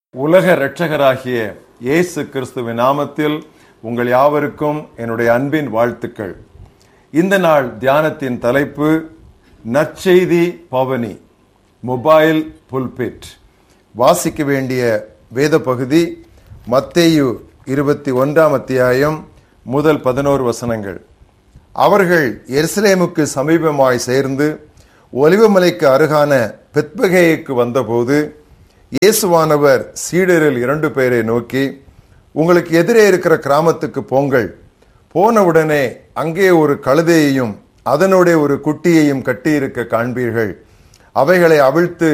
உலக இரட்சகராகிய இயேசு கிறிஸ்துவின் நாமத்தில் உங்கள் யாவருக்கும் என்னுடைய அன்பின் வாழ்த்துக்கள் இந்த நாள் தியானத்தின் தலைப்பு நற்செய்தி பவனி மொபைல் புல்பிட் வாசிக்க வேண்டிய வேத பகுதி மத்தேயு இருபத்தி ஒன்றாம் அத்தியாயம் முதல் பதினோரு வசனங்கள் அவர்கள் எருசலேமுக்கு சமீபமாய் சேர்ந்து ஒலிவமலைக்கு அருகான பெத்பகேயுக்கு வந்தபோது இயேசுவானவர் சீடரில் இரண்டு பேரை நோக்கி உங்களுக்கு எதிரே இருக்கிற கிராமத்துக்கு போங்கள் போனவுடனே அங்கே ஒரு கழுதையையும் அதனுடைய ஒரு குட்டியையும் கட்டியிருக்க காண்பீர்கள் அவைகளை அவிழ்த்து